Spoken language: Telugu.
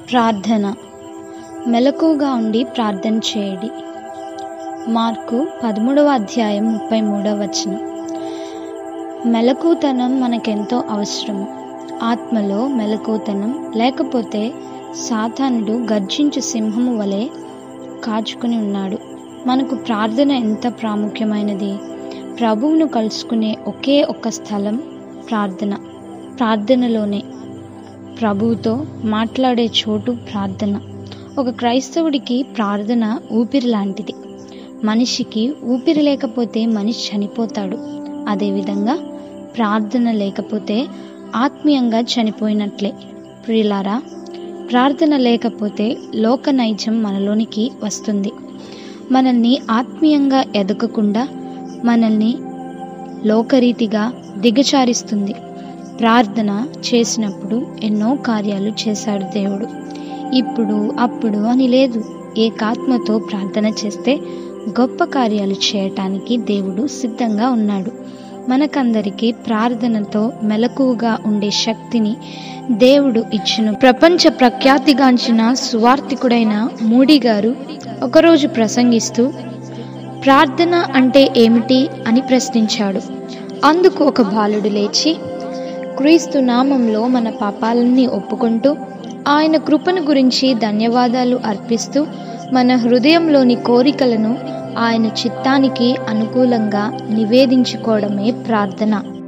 ప్రార్థన మెలకువగా ఉండి ప్రార్థన చేయడి మార్కు పదమూడవ అధ్యాయం ముప్పై మూడవ వచనం మెలకువతనం మనకెంతో అవసరము ఆత్మలో మెలకువతనం లేకపోతే సాతానుడు గర్జించు సింహము వలె కాచుకుని ఉన్నాడు మనకు ప్రార్థన ఎంత ప్రాముఖ్యమైనది ప్రభువును కలుసుకునే ఒకే ఒక్క స్థలం ప్రార్థన ప్రార్థనలోనే ప్రభువుతో మాట్లాడే చోటు ప్రార్థన ఒక క్రైస్తవుడికి ప్రార్థన ఊపిరి లాంటిది మనిషికి ఊపిరి లేకపోతే మనిషి చనిపోతాడు అదేవిధంగా ప్రార్థన లేకపోతే ఆత్మీయంగా చనిపోయినట్లే ప్రియులారా ప్రార్థన లేకపోతే లోక నైజం మనలోనికి వస్తుంది మనల్ని ఆత్మీయంగా ఎదగకుండా మనల్ని లోకరీతిగా దిగచారిస్తుంది ప్రార్థన చేసినప్పుడు ఎన్నో కార్యాలు చేశాడు దేవుడు ఇప్పుడు అప్పుడు అని లేదు ఏకాత్మతో ప్రార్థన చేస్తే గొప్ప కార్యాలు చేయటానికి దేవుడు సిద్ధంగా ఉన్నాడు మనకందరికీ ప్రార్థనతో మెలకువగా ఉండే శక్తిని దేవుడు ఇచ్చిన ప్రపంచ ప్రఖ్యాతిగాంచిన సువార్థికుడైన మూడి గారు ఒకరోజు ప్రసంగిస్తూ ప్రార్థన అంటే ఏమిటి అని ప్రశ్నించాడు అందుకు ఒక బాలుడు లేచి క్రీస్తు నామంలో మన పాపాలన్నీ ఒప్పుకుంటూ ఆయన కృపను గురించి ధన్యవాదాలు అర్పిస్తూ మన హృదయంలోని కోరికలను ఆయన చిత్తానికి అనుకూలంగా నివేదించుకోవడమే ప్రార్థన